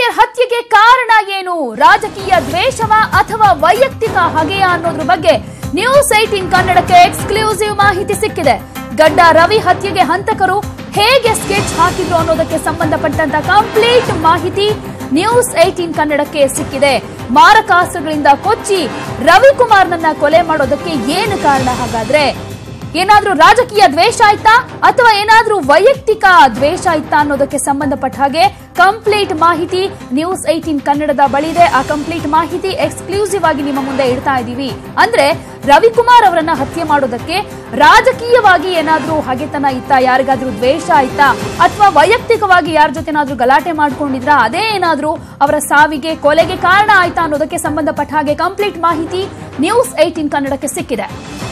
Mayor ಹತ್ಯೆಗೆ ಕಾರಣ ಏನು ರಾಜಕೀಯ ದ್ವೇಷವ ಅಥವಾ ವೈಯಕ್ತಿಕ ಹಗೆಯ ಅನ್ನೋದ್ರ ಬಗ್ಗೆ ನ್ಯೂಸ್ ಏಟೀನ್ ಕನ್ನಡಕ್ಕೆ ಎಕ್ಸ್ಕ್ಲೂಸಿವ್ ಮಾಹಿತಿ ಸಿಕ್ಕಿದೆ ಗಡ್ಡ ರವಿ ಹತ್ಯೆಗೆ ಹಂತಕರು ಹೇಗೆ ಸ್ಕೆಚ್ ಹಾಕಿದ್ರು ಅನ್ನೋದಕ್ಕೆ ಸಂಬಂಧಪಟ್ಟಂತ ಕಂಪ್ಲೀಟ್ ಮಾಹಿತಿ ನ್ಯೂಸ್ ಏಟೀನ್ ಕನ್ನಡಕ್ಕೆ ಸಿಕ್ಕಿದೆ ಮಾರಕಾಸ್ತ್ರಗಳಿಂದ ಕೊಚ್ಚಿ ರವಿಕುಮಾರ್ನನ್ನ ಕೊಲೆ ಮಾಡೋದಕ್ಕೆ ಏನು ಕಾರಣ ಹಾಗಾದ್ರೆ ಏನಾದ್ರೂ ರಾಜಕೀಯ ದ್ವೇಷ ಆಯ್ತಾ ಅಥವಾ ಏನಾದ್ರೂ ವೈಯಕ್ತಿಕ ದ್ವೇಷ ಆಯ್ತಾ ಅನ್ನೋದಕ್ಕೆ ಸಂಬಂಧಪಟ್ಟ ಹಾಗೆ ಕಂಪ್ಲೀಟ್ ಮಾಹಿತಿ ನ್ಯೂಸ್ ಏಟೀನ್ ಕನ್ನಡದ ಬಳಿ ಇದೆ ಆ ಕಂಪ್ಲೀಟ್ ಮಾಹಿತಿ ಎಕ್ಸ್ಕ್ಲೂಸಿವ್ ಆಗಿ ನಿಮ್ಮ ಮುಂದೆ ಇಡ್ತಾ ಇದ್ದೀವಿ ಅಂದ್ರೆ ರವಿಕುಮಾರ್ ಅವರನ್ನ ಹತ್ಯೆ ಮಾಡೋದಕ್ಕೆ ರಾಜಕೀಯವಾಗಿ ಏನಾದ್ರೂ ಹಗೆತನ ಇತ್ತಾ ಯಾರಿಗಾದ್ರೂ ದ್ವೇಷ ಆಯ್ತಾ ಅಥವಾ ವೈಯಕ್ತಿಕವಾಗಿ ಯಾರ ಜೊತೆನಾದ್ರೂ ಗಲಾಟೆ ಮಾಡ್ಕೊಂಡಿದ್ರ ಅದೇ ಏನಾದ್ರೂ ಅವರ ಸಾವಿಗೆ ಕೊಲೆಗೆ ಕಾರಣ ಆಯ್ತಾ ಅನ್ನೋದಕ್ಕೆ ಸಂಬಂಧಪಟ್ಟ ಹಾಗೆ ಕಂಪ್ಲೀಟ್ ಮಾಹಿತಿ ನ್ಯೂಸ್ ಏಟೀನ್ ಕನ್ನಡಕ್ಕೆ ಸಿಕ್ಕಿದೆ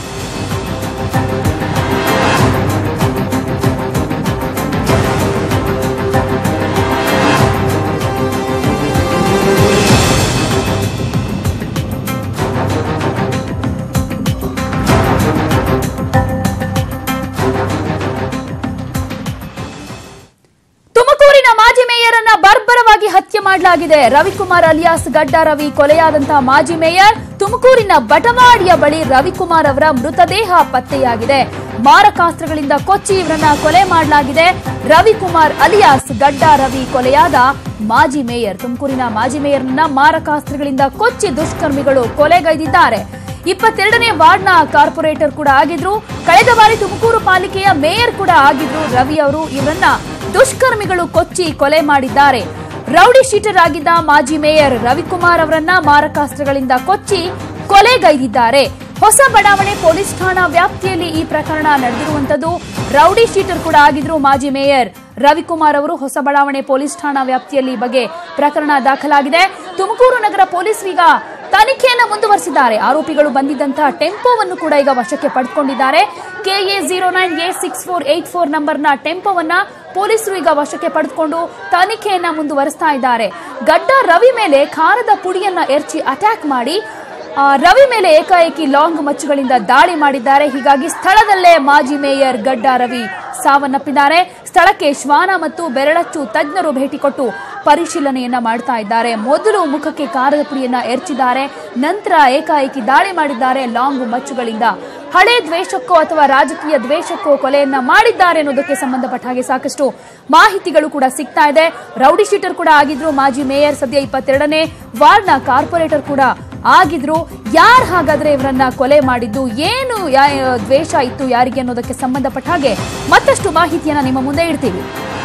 ತುಮಕೂರಿನ ಮಾಜಿ ಮೇಯರ್ ಅನ್ನ ಬರ್ಬರವಾಗಿ ಹತ್ಯೆ ಮಾಡಲಾಗಿದೆ ರವಿಕುಮಾರ್ ಅಲಿಯಾಸ್ ಗಡ್ಡ ರವಿ ಕೊಲೆಯಾದಂತಹ ಮಾಜಿ ಮೇಯರ್ ತುಮಕೂರಿನ ಬಟವಾಡಿಯ ಬಳಿ ರವಿಕುಮಾರ್ ಅವರ ಮೃತದೇಹ ಪತ್ತೆಯಾಗಿದೆ ಮಾರಕಾಸ್ತ್ರಗಳಿಂದ ಕೊಚ್ಚಿ ಇವರನ್ನ ಕೊಲೆ ಮಾಡಲಾಗಿದೆ ರವಿಕುಮಾರ್ ಅಲಿಯಾಸ್ ಗಡ್ಡ ರವಿ ಕೊಲೆಯಾದ ಮಾಜಿ ಮೇಯರ್ ತುಮಕೂರಿನ ಮಾಜಿ ಮೇಯರ್ನ ಮಾರಕಾಸ್ತ್ರಗಳಿಂದ ಕೊಚ್ಚಿ ದುಷ್ಕರ್ಮಿಗಳು ಕೊಲೆಗೈದಿದ್ದಾರೆ ಇಪ್ಪತ್ತೆರಡನೇ ವಾರ್ಡ್ನ ಕಾರ್ಪೊರೇಟರ್ ಕೂಡ ಆಗಿದ್ರು ಕಳೆದ ಬಾರಿ ತುಮಕೂರು ಪಾಲಿಕೆಯ ಮೇಯರ್ ಕೂಡ ಆಗಿದ್ರು ರವಿ ಅವರು ಇವರನ್ನ ದುಷ್ಕರ್ಮಿಗಳು ಕೊಚ್ಚಿ ಕೊಲೆ ಮಾಡಿದ್ದಾರೆ ರೌಡಿ ಶೀಟರ್ ಆಗಿದ್ದ ಮಾಜಿ ಮೇಯರ್ ರವಿಕುಮಾರ್ ಅವರನ್ನ ಮಾರಕಾಸ್ತ್ರಗಳಿಂದ ಕೊಚ್ಚಿ ಕೊಲೆಗೈದಿದ್ದಾರೆ ಹೊಸ ಬಡಾವಣೆ ಪೊಲೀಸ್ ಠಾಣಾ ವ್ಯಾಪ್ತಿಯಲ್ಲಿ ಈ ಪ್ರಕರಣ ನಡೆದಿರುವಂತದ್ದು ರೌಡಿ ಶೀಟರ್ ಕೂಡ ಆಗಿದ್ರು ಮಾಜಿ ಮೇಯರ್ ರವಿಕುಮಾರ್ ಅವರು ಹೊಸ ಬಡಾವಣೆ ಪೊಲೀಸ್ ಠಾಣಾ ವ್ಯಾಪ್ತಿಯಲ್ಲಿ ಈ ಬಗ್ಗೆ ಪ್ರಕರಣ ದಾಖಲಾಗಿದೆ ತುಮಕೂರು ನಗರ ಪೊಲೀಸರು ಈಗ ತನಿಖೆಯನ್ನ ಮುಂದುವರೆಸಿದ್ದಾರೆ ಆರೋಪಿಗಳು ಬಂದಿದ್ದಂತಹ ಟೆಂಪೋವನ್ನು ಕೂಡ ಈಗ ವಶಕ್ಕೆ ಪಡೆದುಕೊಂಡಿದ್ದಾರೆ KA zero nine A six four eight four ನಂಬರ್ನ ಟೆಂಪೋವನ್ನ ಪೊಲೀಸರು ಈಗ ವಶಕ್ಕೆ ಪಡೆದುಕೊಂಡು ತನಿಖೆಯನ್ನ ಮುಂದುವರೆಸ್ತಾ ಇದ್ದಾರೆ ಗಡ್ಡ ರವಿ ಮೇಲೆ ಖಾರದ ಪುಡಿಯನ್ನ ಎರಚಿ ಅಟ್ಯಾಕ್ ಮಾಡಿ ಆ, ರವಿ ಮೇಲೆ ಏಕಾಏಕಿ ಲಾಂಗ್ ಮಚ್ಚುಗಳಿಂದ ದಾಳಿ ಮಾಡಿದ್ದಾರೆ ಹೀಗಾಗಿ ಸ್ಥಳದಲ್ಲೇ ಮಾಜಿ ಮೇಯರ್ ಗಡ್ಡ ರವಿ ಸಾವನ್ನಪ್ಪಿದ್ದಾರೆ ಸ್ಥಳಕ್ಕೆ ಶ್ವಾನ ಮತ್ತು ಬೆರಳಚ್ಚು ತಜ್ಞರು ಭೇಟಿ ಕೊಟ್ಟು ಪರಿಶೀಲನೆಯನ್ನ ಮಾಡ್ತಾ ಇದ್ದಾರೆ ಮೊದಲು ಮುಖಕ್ಕೆ ಕಾರದ ಪುಡಿಯನ್ನ ಎರಚಿದ್ದಾರೆ ನಂತರ ಏಕಾಏಕಿ ದಾಳಿ ಮಾಡಿದ್ದಾರೆ ಲಾಂಗ್ ಮಚ್ಚುಗಳಿಂದ ಹಳೆ ದ್ವೇಷಕ್ಕೋ ಅಥವಾ ರಾಜಕೀಯ ದ್ವೇಷಕ್ಕೋ ಕೊಲೆಯನ್ನ ಮಾಡಿದ್ದಾರೆ ಅನ್ನೋದಕ್ಕೆ ಸಂಬಂಧಪಟ್ಟ ಹಾಗೆ ಸಾಕಷ್ಟು ಮಾಹಿತಿಗಳು ಕೂಡ ಸಿಗ್ತಾ ಇದೆ ರೌಡಿ ಶೀಟರ್ ಕೂಡ ಆಗಿದ್ರು ಮಾಜಿ ಮೇಯರ್ ಸದ್ಯ ಇಪ್ಪತ್ತೆರಡನೇ ವಾರ್ಡ್ನ ಕಾರ್ಪೊರೇಟರ್ ಕೂಡ ಆಗಿದ್ರು ಯಾರು ಹಾಗಾದ್ರೆ ಇವರನ್ನ ಕೊಲೆ ಮಾಡಿದ್ದು ಏನು ಯಾ- ದ್ವೇಷ ಇತ್ತು ಯಾರಿಗೆ ಅನ್ನೋದಕ್ಕೆ ಸಂಬಂಧಪಟ್ಟ ಹಾಗೆ ಮತ್ತಷ್ಟು ಮಾಹಿತಿಯನ್ನ ನಿಮ್ಮ ಮುಂದೆ ಇಡ್ತೀವಿ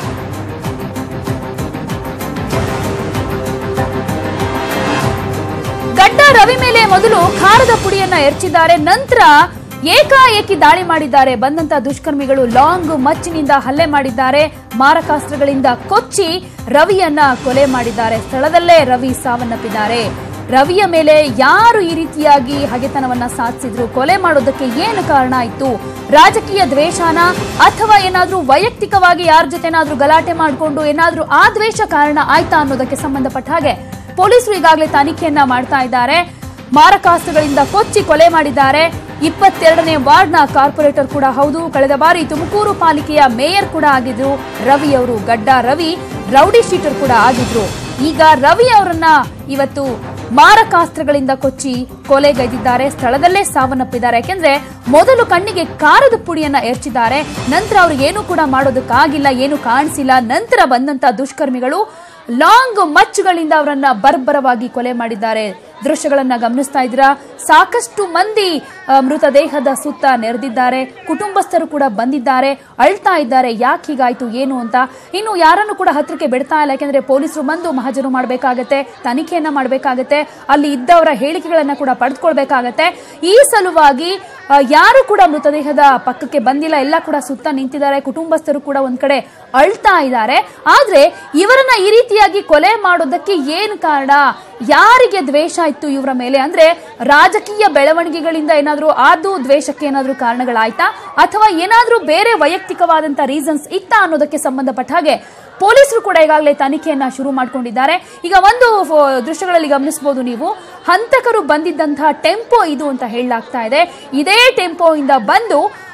ಗಡ್ಡ ರವಿ ಮೇಲೆ ಮೊದಲು ಖಾರದ ಪುಡಿಯನ್ನ ಎರಚಿದ್ದಾರೆ ನಂತರ ಏಕಾಏಕಿ ದಾಳಿ ಮಾಡಿದ್ದಾರೆ ಬಂದಂತ ದುಷ್ಕರ್ಮಿಗಳು ಲಾಂಗ್ ಮಚ್ಚಿನಿಂದ ಹಲ್ಲೆ ಮಾಡಿದ್ದಾರೆ ಮಾರಕಾಸ್ತ್ರಗಳಿಂದ ಕೊಚ್ಚಿ ರವಿಯನ್ನ ಕೊಲೆ ಮಾಡಿದ್ದಾರೆ ಸ್ಥಳದಲ್ಲೇ ರವಿ ಸಾವನ್ನಪ್ಪಿದ್ದಾರೆ ರವಿಯ ಮೇಲೆ ಯಾರು ಈ ರೀತಿಯಾಗಿ ಹಗೆತನವನ್ನ ಸಾಧಿಸಿದ್ರು ಕೊಲೆ ಮಾಡೋದಕ್ಕೆ ಏನು ಕಾರಣ ಆಯ್ತು ರಾಜಕೀಯ ದ್ವೇಷನ ಅಥವಾ ಏನಾದ್ರೂ ವೈಯಕ್ತಿಕವಾಗಿ ಯಾರ ಜೊತೆನಾದ್ರೂ ಗಲಾಟೆ ಮಾಡಿಕೊಂಡು ಏನಾದ್ರೂ ಆ ದ್ವೇಷ ಕಾರಣ ಆಯ್ತಾ ಅನ್ನೋದಕ್ಕೆ ಸಂಬಂಧಪಟ್ಟ ಹಾಗೆ ಪೊಲೀಸರು ಈಗಾಗಲೇ ತನಿಖೆಯನ್ನ ಮಾಡ್ತಾ ಇದ್ದಾರೆ ಮಾರಕಾಸ್ತ್ರಗಳಿಂದ ಕೊಚ್ಚಿ ಕೊಲೆ ಮಾಡಿದ್ದಾರೆ ಇಪ್ಪತ್ತೆರಡನೇ ವಾರ್ಡ್ನ ಕಾರ್ಪೊರೇಟರ್ ಕೂಡ ಹೌದು ಕಳೆದ ಬಾರಿ ತುಮಕೂರು ಪಾಲಿಕೆಯ ಮೇಯರ್ ಕೂಡ ಆಗಿದ್ರು ರವಿ ಅವರು ಗಡ್ಡ ರವಿ ರೌಡಿ ಶೀಟರ್ ಕೂಡ ಆಗಿದ್ರು ಈಗ ರವಿ ಅವರನ್ನ ಇವತ್ತು ಮಾರಕಾಸ್ತ್ರಗಳಿಂದ ಕೊಚ್ಚಿ ಕೊಲೆಗೈದಿದ್ದಾರೆ ಸ್ಥಳದಲ್ಲೇ ಸಾವನ್ನಪ್ಪಿದ್ದಾರೆ ಯಾಕೆಂದ್ರೆ ಮೊದಲು ಕಣ್ಣಿಗೆ ಕಾರದ ಪುಡಿಯನ್ನ ಎರಚಿದ್ದಾರೆ ನಂತರ ಅವ್ರಿಗೆ ಏನು ಕೂಡ ಮಾಡೋದಕ್ಕಾಗಿಲ್ಲ ಏನು ಕಾಣಿಸಿಲ್ಲ ನಂತರ ಬಂದಂತ ದುಷ್ಕರ್ಮಿಗಳು ಲಾಂಗ್ ಮಚ್ಚುಗಳಿಂದ ಅವರನ್ನ ಬರ್ಬರವಾಗಿ ಕೊಲೆ ಮಾಡಿದ್ದಾರೆ ದೃಶ್ಯಗಳನ್ನ ಗಮನಿಸ್ತಾ ಇದ್ದೀರಾ ಸಾಕಷ್ಟು ಮಂದಿ ಆ, ಮೃತದೇಹದ ಸುತ್ತ ನೆರೆದಿದ್ದಾರೆ ಕುಟುಂಬಸ್ಥರು ಕೂಡ ಬಂದಿದ್ದಾರೆ ಅಳ್ತಾ ಇದ್ದಾರೆ ಯಾಕೆ ಹೀಗಾಯ್ತು ಏನು ಅಂತ ಇನ್ನು ಯಾರನ್ನು ಕೂಡ ಹತ್ರಕ್ಕೆ ಬಿಡ್ತಾ ಇಲ್ಲ ಯಾಕೆಂದ್ರೆ ಪೊಲೀಸರು ಬಂದು ಮಹಜರು ಮಾಡಬೇಕಾಗತ್ತೆ ತನಿಖೆಯನ್ನ ಮಾಡಬೇಕಾಗತ್ತೆ ಅಲ್ಲಿ ಇದ್ದವರ ಹೇಳಿಕೆಗಳನ್ನ ಕೂಡ ಪಡೆದುಕೊಳ್ಬೇಕಾಗತ್ತೆ ಈ ಸಲುವಾಗಿ ಆ, ಯಾರು ಕೂಡ ಮೃತದೇಹದ ಪಕ್ಕಕ್ಕೆ ಬಂದಿಲ್ಲ ಎಲ್ಲ ಕೂಡ ಸುತ್ತ ನಿಂತಿದ್ದಾರೆ ಕುಟುಂಬಸ್ಥರು ಕೂಡ ಒಂದ್ ಕಡೆ ಅಳ್ತಾ ಇದ್ದಾರೆ ಆದ್ರೆ ಇವರನ್ನ ಈ ರೀತಿಯಾಗಿ ಕೊಲೆ ಮಾಡೋದಕ್ಕೆ ಏನು ಕಾರಣ ಯಾರಿಗೆ ದ್ವೇಷ ಇತ್ತು ಇವರ ಮೇಲೆ ಅಂದ್ರೆ ರಾಜಕೀಯ ಬೆಳವಣಿಗೆಗಳಿಂದ ಏನಾದ್ರೂ ಅದು ದ್ವೇಷಕ್ಕೆ ಏನಾದ್ರೂ ಕಾರಣಗಳಾಯ್ತಾ ಅಥವಾ ಏನಾದ್ರೂ ಬೇರೆ ವೈಯಕ್ತಿಕವಾದಂತ ರೀಸನ್ಸ್ ಇತ್ತಾ ಅನ್ನೋದಕ್ಕೆ ಸಂಬಂಧಪಟ್ಟ ಹಾಗೆ ಪೊಲೀಸರು ಕೂಡ ಈಗಾಗಲೇ ತನಿಖೆಯನ್ನ ಶುರು ಮಾಡ್ಕೊಂಡಿದ್ದಾರೆ ಈಗ ಒಂದು ಫೋ- ದೃಶ್ಯಗಳಲ್ಲಿ ಗಮನಿಸಬಹುದು ನೀವು ಹಂತಕರು ಬಂದಿದ್ದಂತಹ ಟೆಂಪೋ ಇದು ಅಂತ ಹೇಳಲಾಗ್ತಾ ಇದೆ ಇದೇ ಟೆಂಪೋ ಇಂದ ಬಂದು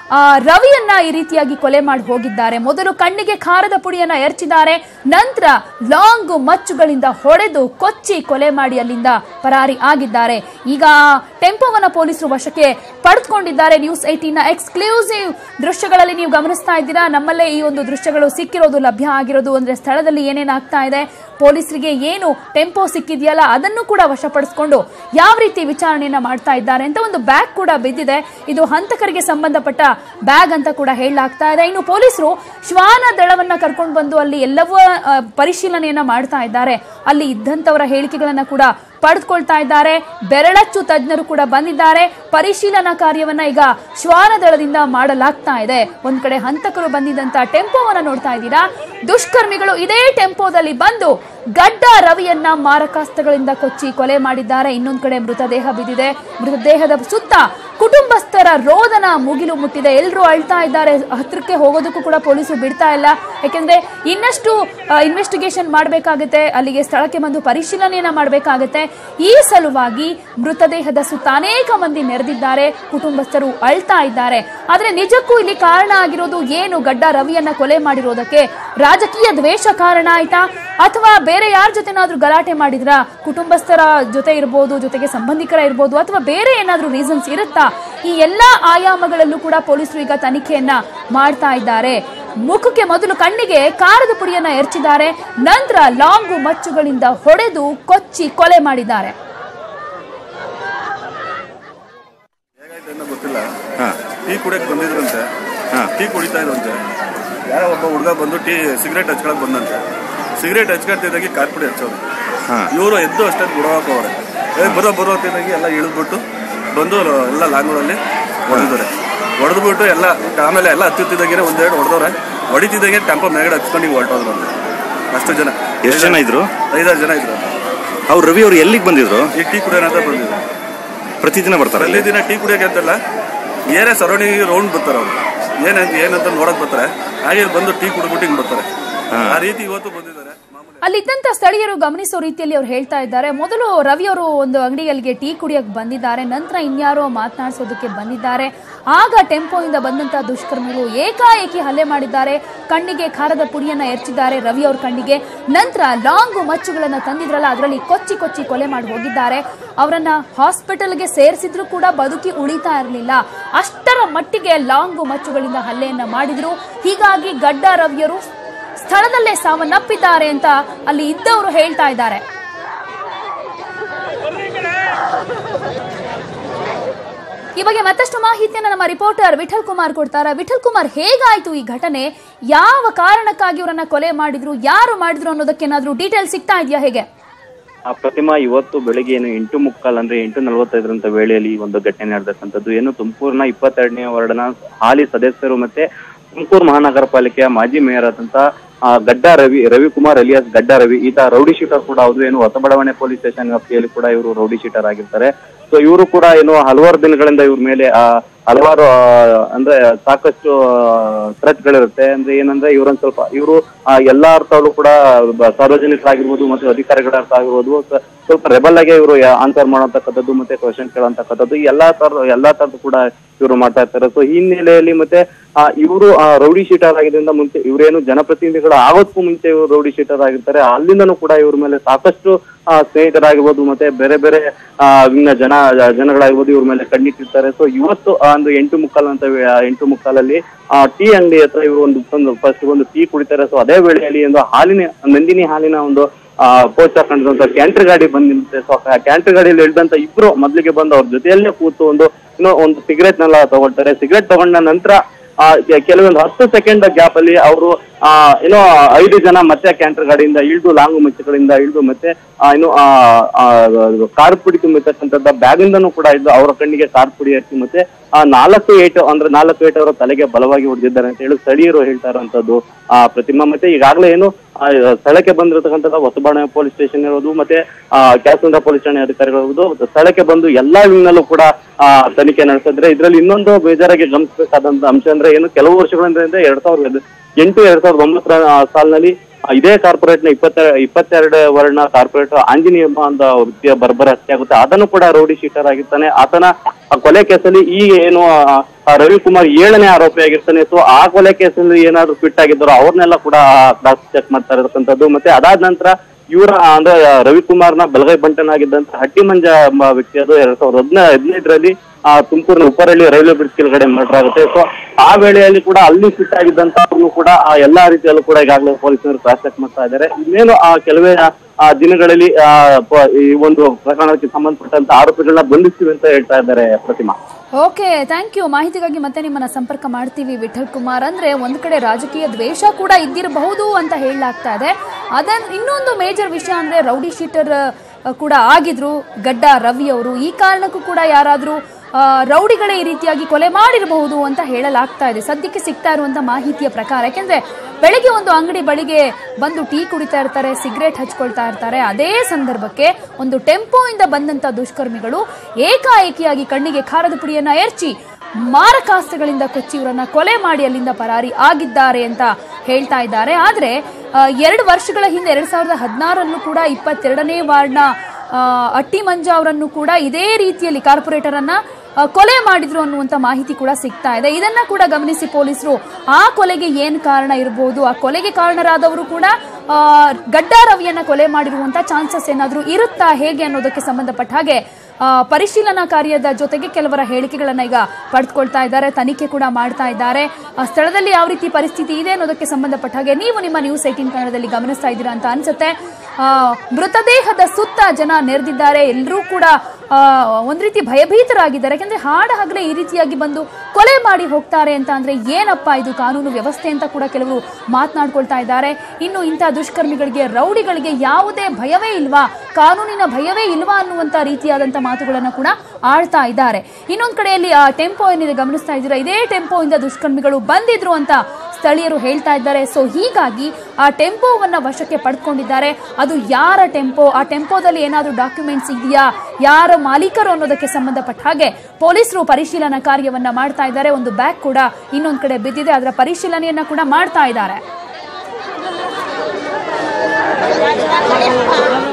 ಆ, ರವಿಯನ್ನ ಈ ರೀತಿಯಾಗಿ ಕೊಲೆ ಮಾಡಿ ಹೋಗಿದ್ದಾರೆ ಮೊದಲು ಕಣ್ಣಿಗೆ ಖಾರದ ಪುಡಿಯನ್ನ ಎರಚಿದ್ದಾರೆ ನಂತರ ಲಾಂಗ್ ಮಚ್ಚುಗಳಿಂದ ಹೊಡೆದು ಕೊಚ್ಚಿ ಕೊಲೆ ಮಾಡಿ ಅಲ್ಲಿಂದ ಪರಾರಿ ಆಗಿದ್ದಾರೆ ಈಗ ಟೆಂಪೋವನ್ನ ಪೊಲೀಸರು ವಶಕ್ಕೆ ಪಡೆದುಕೊಂಡಿದ್ದಾರೆ ನ್ಯೂಸ್ ಏಟೀನ್ ಎಕ್ಸ್ಕ್ಲೂಸಿವ್ ದೃಶ್ಯಗಳಲ್ಲಿ ನೀವು ಗಮನಿಸ್ತಾ ಇದ್ದೀರಾ ನಮ್ಮಲ್ಲೇ ಈ ಒಂದು ದೃಶ್ಯಗಳು ಸಿಕ್ಕಿರೋದು ಲಭ್ಯ ಆಗಿರೋದು ಅಂದ್ರೆ ಸ್ಥಳದಲ್ಲಿ ಏನೇನಾಗ್ತಾ ಇದೆ ಪೊಲೀಸರಿಗೆ ಏನು ಟೆಂಪೋ ಸಿಕ್ಕಿದೆಯಲ್ಲ ಅದನ್ನು ಕೂಡ ವಶಪಡಿಸಿಕೊಂಡು ಯಾವ ರೀತಿ ವಿಚಾರಣೆಯನ್ನ ಮಾಡ್ತಾ ಇದ್ದಾರೆ ಅಂತ ಒಂದು ಬ್ಯಾಗ್ ಕೂಡ ಬಿದ್ದಿದೆ ಇದು ಹಂತಕರಿಗೆ ಸಂಬಂಧಪಟ್ಟ ಬ್ಯಾಗ್ ಅಂತ ಕೂಡ ಹೇಳಲಾಗ್ತಾ ಇದೆ ಇನ್ನು ಪೊಲೀಸರು ಶ್ವಾನ ದಳವನ್ನ ಕರ್ಕೊಂಡು ಬಂದು ಅಲ್ಲಿ ಎಲ್ಲವೂ ಆ, ಪರಿಶೀಲನೆಯನ್ನ ಮಾಡ್ತಾ ಇದ್ದಾರೆ ಅಲ್ಲಿ ಇದ್ದಂತವರ ಹೇಳಿಕೆಗಳನ್ನ ಕೂಡ ಪಡೆದುಕೊಳ್ತಾ ಇದ್ದಾರೆ ಬೆರಳಚ್ಚು ತಜ್ಞರು ಕೂಡ ಬಂದಿದ್ದಾರೆ ಪರಿಶೀಲನಾ ಕಾರ್ಯವನ್ನ ಈಗ ಶ್ವಾನ ದಳದಿಂದ ಮಾಡಲಾಗ್ತಾ ಇದೆ ಒಂದ್ ಕಡೆ ಹಂತಕರು ಬಂದಿದ್ದಂತ ಟೆಂಪೋವನ್ನ ನೋಡ್ತಾ ಇದ್ದೀರಾ ದುಷ್ಕರ್ಮಿಗಳು ಇದೇ ಟೆಂಪೋದಲ್ಲಿ ಬಂದು ಗಡ್ಡ ರವಿಯನ್ನ ಮಾರಕಾಸ್ತ್ರಗಳಿಂದ ಕೊಚ್ಚಿ ಕೊಲೆ ಮಾಡಿದ್ದಾರೆ ಇನ್ನೊಂದ್ ಕಡೆ ಮೃತದೇಹ ಬಿದ್ದಿದೆ ಮೃತದೇಹದ ಸುತ್ತ ಕುಟುಂಬಸ್ಥರ ರೋದನ ಮುಗಿಲು ಮುಟ್ಟಿದೆ ಎಲ್ಲರೂ ಅಳ್ತಾ ಇದ್ದಾರೆ ಹತ್ರಕ್ಕೆ ಹೋಗೋದಕ್ಕೂ ಕೂಡ ಪೊಲೀಸರು ಬಿಡ್ತಾ ಇಲ್ಲ ಯಾಕೆಂದ್ರೆ ಇನ್ನಷ್ಟು ಇನ್ವೆಸ್ಟಿಗೇಷನ್ ಮಾಡಬೇಕಾಗುತ್ತೆ ಅಲ್ಲಿಗೆ ಸ್ಥಳಕ್ಕೆ ಬಂದು ಪರಿಶೀಲನೆಯನ್ನ ಮಾಡಬೇಕಾಗುತ್ತೆ ಈ ಸಲುವಾಗಿ ಮೃತದೇಹದ ಸುತ್ತ ಅನೇಕ ಮಂದಿ ನೆರೆದಿದ್ದಾರೆ ಕುಟುಂಬಸ್ಥರು ಅಳ್ತಾ ಇದ್ದಾರೆ ಆದ್ರೆ ನಿಜಕ್ಕೂ ಇಲ್ಲಿ ಕಾರಣ ಆಗಿರೋದು ಏನು ಗಡ್ಡ ರವಿಯನ್ನ ಕೊಲೆ ಮಾಡಿರೋದಕ್ಕೆ ರಾಜಕೀಯ ದ್ವೇಷ ಕಾರಣ ಆಯ್ತಾ ಅಥವಾ ಬೇರೆ ಯಾರ ಜೊತೆನಾದ್ರೂ ಗಲಾಟೆ ಮಾಡಿದ್ರ ಕುಟುಂಬಸ್ಥರ ಜೊತೆ ಇರ್ಬೋದು ಜೊತೆಗೆ ಸಂಬಂಧಿಕರ ಇರ್ಬೋದು ಅಥವಾ ಬೇರೆ ಏನಾದ್ರೂ ರೀಸನ್ಸ್ ಇರುತ್ತಾ ಈ ಎಲ್ಲಾ ಆಯಾಮಗಳಲ್ಲೂ ಕೂಡ ಪೊಲೀಸರು ಈಗ ತನಿಖೆಯನ್ನ ಮಾಡ್ತಾ ಇದ್ದಾರೆ ಮುಖಕ್ಕೆ ಮೊದಲು ಕಣ್ಣಿಗೆ ಕಾರದ ಪುಡಿಯನ್ನ ಎರಚಿದ್ದಾರೆ ನಂತರ ಲಾಂಗು ಮಚ್ಚುಗಳಿಂದ ಹೊಡೆದು ಕೊಚ್ಚಿ ಕೊಲೆ ಮಾಡಿದ್ದಾರೆ ಹೇಗಾಯ್ತು ಅಂತ ಗೊತ್ತಿಲ್ಲ ಹಾ ಟೀ ಕುಡಿಯಕ್ಕೆ ಬಂದಿದ್ರಂತೆ ಹಾ. ಟೀ ಕುಡಿತಾ ಇದ್ರಂತೆ ಯಾರೋ ಒಬ್ಬ ಹುಡುಗ ಬಂದು ಟೀ ಸಿಗರೇಟ್ ಹಚ್ಕೊಳಕ್ ಬಂದಂತೆ ಸಿಗರೇಟ್ ಹಚ್ಕೊಳ್ತಿದ್ದಾಗೆ ಕಾರ್ ಪುಡಿ ಹಚ್ಚೋರು ಹಾ. ಇವರು ಎದ್ದು ಅಷ್ಟೇ ಬಿಡೋಕೆ ಅವ್ರೆ ಏ ಬರೋ ಬರೋ ಅಂತಿದ್ದಾಗೆ ಎಲ್ಲ ಇಳಿದ್ಬಿಟ್ಟು ಬಂದು ಎಲ್ಲ ಲಾಂಗ್ಗಳಲ್ಲಿ ಹೊಡೆದಿದ್ದಾರೆ ಹೊಡೆದ್ಬಿಟ್ಟು ಎಲ್ಲ ಆಮೇಲೆ ಎಲ್ಲ ಹತ್ತಿದ್ದಾಗೆ ಒಂದೆರಡು ಹೊಡೆದವ್ರೆ ಹೊಡಿತಿದ್ದಾಗೆ ಟೆಂಪೋ ಮೇಗಡೆ ಹಚ್ಕೊಂಡು ಹಿಂಗೆ ಹೊರಟೋದ್ರು ಅಂತ ಅಷ್ಟು ಜನ ಎಷ್ಟು ಜನ ಇದ್ರು ಐದಾರು ಜನ ಇದ್ರು ಅವ್ರು ರವಿ ಅವ್ರು ಎಲ್ಲಿಗೆ ಬಂದಿದ್ರು ಈ ಟೀ ಕುಡಿಯೋಣ ಅಂತ ಬಂದಿದ್ರು ಪ್ರತಿದಿನ ಬರ್ತಾರೆ ಅಲ್ಲಿ ದಿನ ಟೀ ಕುಡಿಯೋಕೆ ಅಂತಲ್ಲ ಏನೇ ಸರೌಂಡಿಂಗ್ ರೌಂಡ್ ಬರ್ತಾರೆ ಅವ್ರು ಏನಂತ ಏನಂತ ನೋಡಕ್ ಬರ್ತಾರೆ ಹಾಗೆ ಬಂದು ಟೀ ಕುಡಿದ್ಬಿಟ್ಟು ಹಿಂಗ್ ಬರ್ತಾರೆ ಆ ರೀತಿ ಇವತ್ತು ಬಂದಿದ್ದಾರೆ ಮಾಮೂಲಿ ಅಲ್ಲಿದ್ದಂತ ಸ್ಥಳೀಯರು ಗಮನಿಸೋ ರೀತಿಯಲ್ಲಿ ಅವ್ರು ಹೇಳ್ತಾ ಇದ್ದಾರೆ ಮೊದಲು ರವಿ ಅವರು ಒಂದು ಅಂಗಡಿಗಳಿಗೆ ಟೀ ಕುಡಿಯಕ್ಕೆ ಬಂದಿದ್ದಾರೆ ನಂತರ ಇನ್ಯಾರೋ ಮಾತನಾಡಿಸೋದಕ್ಕೆ ಬಂದಿದ್ದಾರೆ ಆಗ ಟೆಂಪೋಯಿಂದ ಬಂದಂತ ದುಷ್ಕರ್ಮಿಗಳು ಏಕಾಏಕಿ ಹಲ್ಲೆ ಮಾಡಿದ್ದಾರೆ ಕಣ್ಣಿಗೆ ಖಾರದ ಪುಡಿಯನ್ನ ಎರಚಿದ್ದಾರೆ ರವಿ ಅವ್ರ ಕಣ್ಣಿಗೆ ನಂತರ ಲಾಂಗು ಮಚ್ಚುಗಳನ್ನ ತಂದಿದ್ರಲ್ಲ ಅದರಲ್ಲಿ ಕೊಚ್ಚಿ ಕೊಚ್ಚಿ ಕೊಲೆ ಮಾಡಿ ಹೋಗಿದ್ದಾರೆ ಅವರನ್ನ ಹಾಸ್ಪಿಟಲ್ಗೆ ಸೇರಿಸಿದ್ರು ಕೂಡ ಬದುಕಿ ಉಳಿತಾ ಇರಲಿಲ್ಲ ಅಷ್ಟರ ಮಟ್ಟಿಗೆ ಲಾಂಗು ಮಚ್ಚುಗಳಿಂದ ಹಲ್ಲೆಯನ್ನ ಮಾಡಿದ್ರು ಹೀಗಾಗಿ ಗಡ್ಡ ರವಿಯರು ಸ್ಥಳದಲ್ಲೇ ಸಾವನ್ನಪ್ಪಿದ್ದಾರೆ ಅಂತ ಅಲ್ಲಿ ಇದ್ದವರು ಹೇಳ್ತಾ ಇದ್ದಾರೆ ಈ ಬಗ್ಗೆ ಮತ್ತಷ್ಟು ಮಾಹಿತಿಯನ್ನು ನಮ್ಮ ರಿಪೋರ್ಟರ್ ವಿಠಲ್ ಕುಮಾರ್ ಕೊಡ್ತಾರೆ ವಿಠಲ್ ಕುಮಾರ್ ಹೇಗಾಯ್ತು ಈ ಘಟನೆ ಯಾವ ಕಾರಣಕ್ಕಾಗಿ ಇವರನ್ನ ಕೊಲೆ ಮಾಡಿದ್ರು ಯಾರು ಮಾಡಿದ್ರು ಅನ್ನೋದಕ್ಕೇನಾದ್ರೂ ಡೀಟೇಲ್ ಸಿಗ್ತಾ ಇದೆಯಾ ಹೇಗೆ ಆ ಪ್ರತಿಮಾ ಇವತ್ತು ಬೆಳಿಗ್ಗೆ ಏನು ಎಂಟು ಮುಕ್ಕಾಲ್ ಅಂದ್ರೆ ಎಂಟು ನಲವತ್ತೈದರಂತ ವೇಳೆಯಲ್ಲಿ ಈ ಒಂದು ಘಟನೆ ನಡೆದಕ್ಕಂಥದ್ದು ಏನು ತುಮಕೂರಿನ ಇಪ್ಪತ್ತೆರಡನೇ ವಾರ್ಡ್ನ ಹಾಲಿ ಸದಸ್ಯರು ಮತ್ತೆ ತುಮಕೂರು ಮಹಾನಗರ ಪಾಲಿಕೆಯ ಮಾಜಿ ಮೇಯರ್ ಆದಂತ ಆ, ಗಡ್ಡ ರವಿ ರವಿಕುಮಾರ್ ಅಲಿಯಾಸ್ ಗಡ್ಡ ರವಿ ಈತ ರೌಡಿ ಶೀಟರ್ ಕೂಡ ಹೌದು ಏನು ಹೊಸ ಬಡಾವಣೆ ಪೊಲೀಸ್ ಸ್ಟೇಷನ್ ವ್ಯಾಪ್ತಿಯಲ್ಲಿ ಕೂಡ ಇವರು ರೌಡಿ ಶೀಟರ್ ಆಗಿರ್ತಾರೆ ಸೊ ಇವರು ಕೂಡ ಏನು ಹಲವಾರು ದಿನಗಳಿಂದ ಇವ್ರ ಮೇಲೆ ಆ, ಹಲವಾರು ಆ, ಅಂದ್ರೆ ಸಾಕಷ್ಟು ಥ್ರೆಟ್ಗಳಿರುತ್ತೆ ಅಂದ್ರೆ ಏನಂದ್ರೆ ಇವ್ರೊಂದ್ ಸ್ವಲ್ಪ ಇವರು ಎಲ್ಲಾ ಅರ್ಥದಲ್ಲೂ ಕೂಡ ಬ- ಸಾರ್ವಜನಿಕರಾಗಿರ್ಬೋದು ಮತ್ತು ಅಧಿಕಾರಿಗಳ ಅರ್ಥ ಆಗಿರ್ಬೋದು ಸ- ಸ್ವಲ್ಪ ರೆಬಲ್ ಆಗಿ ಇವರು ಆನ್ಸರ್ ಮಾಡುವಂತಕ್ಕಂಥದ್ದು ಮತ್ತೆ ಕ್ವಶನ್ ಕೇಳುವಂತಕ್ಕಂಥದ್ದು ಈ ಎಲ್ಲಾ ತರ ಎಲ್ಲಾ ತರದ್ದು ಕೂಡ ಇವರು ಮಾಡ್ತಾ ಇರ್ತಾರೆ ಸೊ ಈ ಹಿನ್ನೆಲೆಯಲ್ಲಿ ಮತ್ತೆ ಇವರು ರೌಡಿ ಶೀಟರ್ ಆಗಿದ್ರಿಂದ ಮುಂಚೆ ಇವರೇನು ಜನಪ್ರತಿನಿಧಿಗಳು ಆಗೋದಕ್ಕೂ ಮುಂಚೆ ಇವರು ರೌಡಿ ಶೀಟರ್ ಆಗಿರ್ತಾರೆ ಅಲ್ಲಿಂದನೂ ಕೂಡ ಇವ್ರ ಮೇಲೆ ಸಾಕಷ್ಟು ಆ, ಸ್ನೇಹಿತರಾಗಿರ್ಬೋದು ಮತ್ತೆ ಬೇರೆ ಬೇರೆ ಆ, ಇನ್ನ ಜನ ಜನಗಳಾಗಿರ್ಬೋದು ಇವ್ರ ಮೇಲೆ ಕಣ್ಣಿಟ್ಟಿರ್ತಾರೆ ಸೊ ಇವತ್ತು ಆ ಒಂದು ಎಂಟು ಮುಕ್ಕಾಲ್ ಅಂತ ವೇ- ಆ ಎಂಟು ಮುಕ್ಕಾಲಲ್ಲಿ ಆ ಟೀ ಅಂಗಡಿ ಹತ್ರ ಇವರು ಒಂದು ಒಂದು ಫಸ್ಟ್ ಒಂದು ಟೀ ಕುಡಿತಾರೆ ಸೊ ಅದೇ ವೇಳೆಯಲ್ಲಿ ಒಂದು ಹಾಲಿನ ನಂದಿನಿ ಹಾಲಿನ ಒಂದು ಆ ಪೋಸ್ಟ್ ಹಾಕೊಂಡಿರುವಂತ ಕ್ಯಾಂಟರ್ ಗಾಡಿ ಬಂದ್ ನಿಂತೆ ಸೊ ಆ ಕ್ಯಾಂಟರ್ ಗಾಡಿಯಲ್ಲಿ ಇಳಿದಂತ ಇಬ್ರು ಮೊದ್ಲಿಗೆ ಬಂದು ಅವ್ರ ಜೊತೆಯಲ್ಲೇ ಕೂತು ಒಂದು ಇನ್ನೂ ಒಂದು ಸಿಗರೇಟ್ ನೆಲ್ಲ ತಗೊಳ್ತಾರೆ ಸಿಗರೇಟ್ ತಗೊಂಡ ನಂತರ ಆ ಕೆ- ಕೆಲವೊಂದು ಹತ್ತು ಸೆಕೆಂಡ್ ಗ್ಯಾಪ್ ಅಲ್ಲಿ ಅವರು ಆ ಏನೋ ಐದು ಜನ ಮತ್ತೆ ಕ್ಯಾಂಟರ್ ಗಾಡಿಯಿಂದ ಇಳಿದು ಲಾಂಗು ಮಚ್ಚಗಳಿಂದ ಇಳಿದು ಮತ್ತೆ ಆ, ಏನು ಆ ಆ, ಕಾರ್ ಪುಡಿ ತುಂಬಿರ್ತಕ್ಕಂಥದ್ದ ಬ್ಯಾಗ್ ಇಂದನೂ ಕೂಡ ಇದ್ದು ಅವರ ಕಣ್ಣಿಗೆ ಕಾರ್ ಪುಡಿ ಹಚ್ಚಿ ಮತ್ತೆ ಆ ನಾಲ್ಕು ಏಟು ಅಂದ್ರೆ ನಾಲ್ಕು ಏಟು ಅವರ ತಲೆಗೆ ಬಲವಾಗಿ ಹೊಡೆದಿದ್ದಾರೆ ಅಂತ ಹೇಳಿ ಸ್ಥಳೀಯರು ಹೇಳ್ತಾ ಇರುವಂತದ್ದು ಆ ಪ್ರತಿಮಾ ಮತ್ತೆ ಈಗಾಗಲೇ ಏನು ಆ, ಸ್ಥಳಕ್ಕೆ ಬಂದಿರತಕ್ಕಂಥದ್ದು ಹೊಸಬಾಣ ಪೊಲೀಸ್ ಸ್ಟೇಷನ್ ಇರೋದು ಮತ್ತೆ ಆ ಕ್ಯಾಸಂದ್ರ ಪೊಲೀಸ್ ಠಾಣೆ ಅಧಿಕಾರಿಗಳು ಇರೋದು ಸ್ಥಳಕ್ಕೆ ಬಂದು ಎಲ್ಲಾ ವಿಂಗ್ನಲ್ಲೂ ಕೂಡ ಆ ತನಿಖೆ ನಡೆಸಿದ್ರೆ ಇದರಲ್ಲಿ ಇನ್ನೊಂದು ಬೇಜಾರಾಗಿ ಗಮನಿಸಬೇಕಾದಂತ ಅಂಶ ಅಂದ್ರೆ ಏನು ಕೆಲವು ವರ್ಷಗಳಿಂದ ಎರಡ್ ಸಾವಿರದ ಎಂಟು ಎರಡ್ ಸಾವಿರದ ಒಂಬತ್ತರ ಆ, ಸಾಲಿನಲ್ಲಿ ಇದೇ ಕಾರ್ಪೊರೇಟ್ ನ ಇಪ್ಪತ್ತ ಇಪ್ಪತ್ತೆರಡು ವರ್ಣ ಕಾರ್ಪೊರೇಟ್ ಆಂಜನೇಯ ಎಂಬ ಒಂದು ವೃತ್ತಿಯ ಬರ್ಬರ ಹತ್ಯೆ ಆಗುತ್ತೆ ಅದನ್ನು ಕೂಡ ರೌಡಿ ಶೀಟರ್ ಆಗಿರ್ತಾನೆ ಆತನ ಆ ಕೊಲೆ ಕೇಸಲ್ಲಿ ಈಗ ಏನು ಆ, ಆ ರವಿಕುಮಾರ್ ಏಳನೇ ಆರೋಪಿ ಆಗಿರ್ತಾನೆ ಸೊ ಆ ಕೊಲೆ ಕೇಸಲ್ಲಿ ಏನಾದ್ರು ಫಿಟ್ ಆಗಿದ್ದಾರೋ ಅವ್ರನ್ನೆಲ್ಲ ಕೂಡ ಕ್ರಾಸ್ ಚೆಕ್ ಮಾಡ್ತಾ ಇರತಕ್ಕಂಥದ್ದು ಮತ್ತೆ ಅದಾದ ನಂತರ ಇವರ ಅಂದ್ರೆ ರವಿಕುಮಾರ್ನ ಬೆಳಗಾವಿ ಬಂಟನಾಗಿದ್ದಂತ ಹಟ್ಟಿ ಮಂಜ ಎಂಬ ವ್ಯಕ್ತಿ ಅದು ಎರಡ್ ಸಾವಿರದ ಹದಿನ ಹದಿನೈದರಲ್ಲಿ ಆ ತುಮಕೂರಿನ ಉಪ್ಪರಳ್ಳಿ ರೈಲ್ವೆ ಬ್ರಿಡ್ಜ್ ಕೆಳಗಡೆ ಮರ್ಡರ್ ಆಗುತ್ತೆ ಸೊ ಆ ವೇಳೆಯಲ್ಲಿ ಕೂಡ ಅಲ್ಲಿ ಫಿಟ್ ಆಗಿದ್ದಂತ ಅವ್ರನ್ನು ಕೂಡ ಆ ಎಲ್ಲಾ ರೀತಿಯಲ್ಲೂ ಕೂಡ ಈಗಾಗಲೇ ಪೊಲೀಸರು ಕ್ರಾಸ್ ಚೆಕ್ ಮಾಡ್ತಾ ಇದ್ದಾರೆ ಇನ್ನೇನು ಆ ಕೆಲವೇ ಆ ದಿನಗಳಲ್ಲಿ ಆ ಪ- ಈ ಒಂದು ಪ್ರಕರಣಕ್ಕೆ ಸಂಬಂಧಪಟ್ಟಂತ ಆರೋಪಿಗಳನ್ನ ಬಂಧಿಸ್ತೀವಿ ಅಂತ ಹೇಳ್ತಾ ಇದ್ದಾರೆ ಪ್ರತಿಮಾ ಓಕೆ ಥ್ಯಾಂಕ್ ಯು ಮಾಹಿತಿಗಾಗಿ ಮತ್ತೆ ನಿಮ್ಮನ್ನ ಸಂಪರ್ಕ ಮಾಡ್ತೀವಿ ವಿಠಲ್ ಕುಮಾರ್ ಅಂದ್ರೆ ಒಂದ್ ಕಡೆ ರಾಜಕೀಯ ದ್ವೇಷ ಕೂಡ ಇದ್ದಿರಬಹುದು ಅಂತ ಹೇಳಲಾಗ್ತಾ ಇದೆ ಅದನ್ ಇನ್ನೊಂದು ಮೇಜರ್ ವಿಷಯ ಅಂದ್ರೆ ರೌಡಿ ಶೀಟರ್ ಆ, ಕೂಡ ಆಗಿದ್ರು ಗಡ್ಡ ರವಿ ಅವರು ಈ ಕಾರಣಕ್ಕೂ ಕೂಡ ಯಾರಾದ್ರೂ ಆ, ರೌಡಿಗಳೇ ಈ ರೀತಿಯಾಗಿ ಕೊಲೆ ಮಾಡಿರಬಹುದು ಅಂತ ಹೇಳಲಾಗ್ತಾ ಇದೆ ಸದ್ಯಕ್ಕೆ ಸಿಗ್ತಾ ಇರುವಂತ ಮಾಹಿತಿಯ ಪ್ರಕಾರ ಯಾಕೆಂದ್ರೆ ಬೆಳಿಗ್ಗೆ ಒಂದು ಅಂಗಡಿ ಬಳಿಗೆ ಬಂದು ಟೀ ಕುಡಿತಾ ಇರ್ತಾರೆ ಸಿಗರೇಟ್ ಹಚ್ಕೊಳ್ತಾ ಇರ್ತಾರೆ ಅದೇ ಸಂದರ್ಭಕ್ಕೆ ಒಂದು ಟೆಂಪೋ ಇಂದ ಬಂದಂತ ದುಷ್ಕರ್ಮಿಗಳು ಏಕಾಏಕಿಯಾಗಿ ಕಣ್ಣಿಗೆ ಖಾರದ ಪುಡಿಯನ್ನ ಎರಚಿ ಮಾರಕಾಸ್ತ್ರಗಳಿಂದ ಕೊಚ್ಚಿ ಇವರನ್ನ ಕೊಲೆ ಮಾಡಿ ಅಲ್ಲಿಂದ ಪರಾರಿ ಆಗಿದ್ದಾರೆ ಅಂತ ಹೇಳ್ತಾ ಇದ್ದಾರೆ ಆದ್ರೆ ಆ, ಎರಡು ವರ್ಷಗಳ ಹಿಂದೆ ಎರಡ್ ಸಾವಿರದ ಹದಿನಾರಲ್ಲೂ ಕೂಡ ಇಪ್ಪತ್ತೆರಡನೇ ವಾರ್ಡ್ನ ಆ, ಅಟ್ಟಿ ಮಂಜ ಅವರನ್ನು ಕೂಡ ಇದೇ ರೀತಿಯಲ್ಲಿ ಕಾರ್ಪೊರೇಟರ್ ಅನ್ನ ಆ, ಕೊಲೆ ಮಾಡಿದ್ರು ಅನ್ನುವಂತ ಮಾಹಿತಿ ಕೂಡ ಸಿಗ್ತಾ ಇದೆ ಇದನ್ನ ಕೂಡ ಗಮನಿಸಿ ಪೊಲೀಸರು ಆ ಕೊಲೆಗೆ ಏನ್ ಕಾರಣ ಇರಬಹುದು ಆ ಕೊಲೆಗೆ ಕಾರಣರಾದವರು ಕೂಡ ಆ, ಗಡ್ಡಾ ರವಿಯನ್ನ ಕೊಲೆ ಮಾಡಿರುವಂತ ಚಾನ್ಸಸ್ ಏನಾದ್ರೂ ಇರುತ್ತಾ ಹೇಗೆ ಅನ್ನೋದಕ್ಕೆ ಸಂಬಂಧಪಟ್ಟ ಹಾಗೆ ಆ, ಪರಿಶೀಲನಾ ಕಾರ್ಯದ ಜೊತೆಗೆ ಕೆಲವರ ಹೇಳಿಕೆಗಳನ್ನ ಈಗ ಪಡೆದುಕೊಳ್ತಾ ಇದ್ದಾರೆ ತನಿಖೆ ಕೂಡ ಮಾಡ್ತಾ ಇದ್ದಾರೆ ಆ ಸ್ಥಳದಲ್ಲಿ ಯಾವ ರೀತಿ ಪರಿಸ್ಥಿತಿ ಇದೆ ಅನ್ನೋದಕ್ಕೆ ಸಂಬಂಧಪಟ್ಟ ಹಾಗೆ ನೀವು ನಿಮ್ಮ ನ್ಯೂಸ್ ಏಟೀನ್ ಕನ್ನಡದಲ್ಲಿ ಗಮನಿಸ್ತಾ ಇದ್ದೀರಾ ಅಂತ ಅನ್ಸುತ್ತೆ ಆ, ಮೃತದೇಹದ ಸುತ್ತ ಜನ ನೆರೆದಿದ್ದಾರೆ ಎಲ್ಲರೂ ಕೂಡ ಆ, ಒಂದ್ ರೀತಿ ಭಯಭೀತರಾಗಿದ್ದಾರೆ ಯಾಕಂದ್ರೆ ಹಾಡ ಹಗಲೇ ಈ ರೀತಿಯಾಗಿ ಬಂದು ಕೊಲೆ ಮಾಡಿ ಹೋಗ್ತಾರೆ ಅಂತ ಅಂದ್ರೆ ಏನಪ್ಪಾ ಇದು ಕಾನೂನು ವ್ಯವಸ್ಥೆ ಅಂತ ಕೂಡ ಕೆಲವರು ಮಾತನಾಡ್ಕೊಳ್ತಾ ಇದ್ದಾರೆ ಇನ್ನು ಇಂಥ ದುಷ್ಕರ್ಮಿಗಳಿಗೆ ರೌಡಿಗಳಿಗೆ ಯಾವುದೇ ಭಯವೇ ಇಲ್ವಾ ಕಾನೂನಿನ ಭಯವೇ ಇಲ್ವಾ ಅನ್ನುವಂತ ರೀತಿಯಾದಂತ ಮಾತುಗಳನ್ನ ಕೂಡ ಆಡ್ತಾ ಇದ್ದಾರೆ ಇನ್ನೊಂದ್ ಕಡೆಯಲ್ಲಿ ಆ ಟೆಂಪೋ ಏನಿದೆ ಗಮನಿಸ್ತಾ ಇದ್ದೀರಾ ಇದೇ ಟೆಂಪೋ ಇಂದ ದುಷ್ಕರ್ಮಿಗಳು ಬಂದಿದ್ರು ಅಂತ ಸ್ಥಳೀಯರು ಹೇಳ್ತಾ ಇದ್ದಾರೆ ಸೊ ಹೀಗಾಗಿ ಆ ಟೆಂಪೋವನ್ನ ವಶಕ್ಕೆ ಪಡ್ಕೊಂಡಿದ್ದಾರೆ ಅದು ಯಾರ ಟೆಂಪೋ ಆ ಟೆಂಪೋದಲ್ಲಿ ಏನಾದರೂ ಡಾಕ್ಯುಮೆಂಟ್ಸ್ ಇದೆಯಾ ಯಾರ ಮಾಲೀಕರು ಅನ್ನೋದಕ್ಕೆ ಸಂಬಂಧಪಟ್ಟ ಹಾಗೆ ಪೊಲೀಸರು ಪರಿಶೀಲನಾ ಕಾರ್ಯವನ್ನ ಮಾಡ್ತಾ ಇದ್ದಾರೆ ಒಂದು ಬ್ಯಾಗ್ ಕೂಡ ಇನ್ನೊಂದ್ ಕಡೆ ಬಿದ್ದಿದೆ ಅದರ ಪರಿಶೀಲನೆಯನ್ನ ಕೂಡ ಮಾಡ್ತಾ ಇದ್ದಾರೆ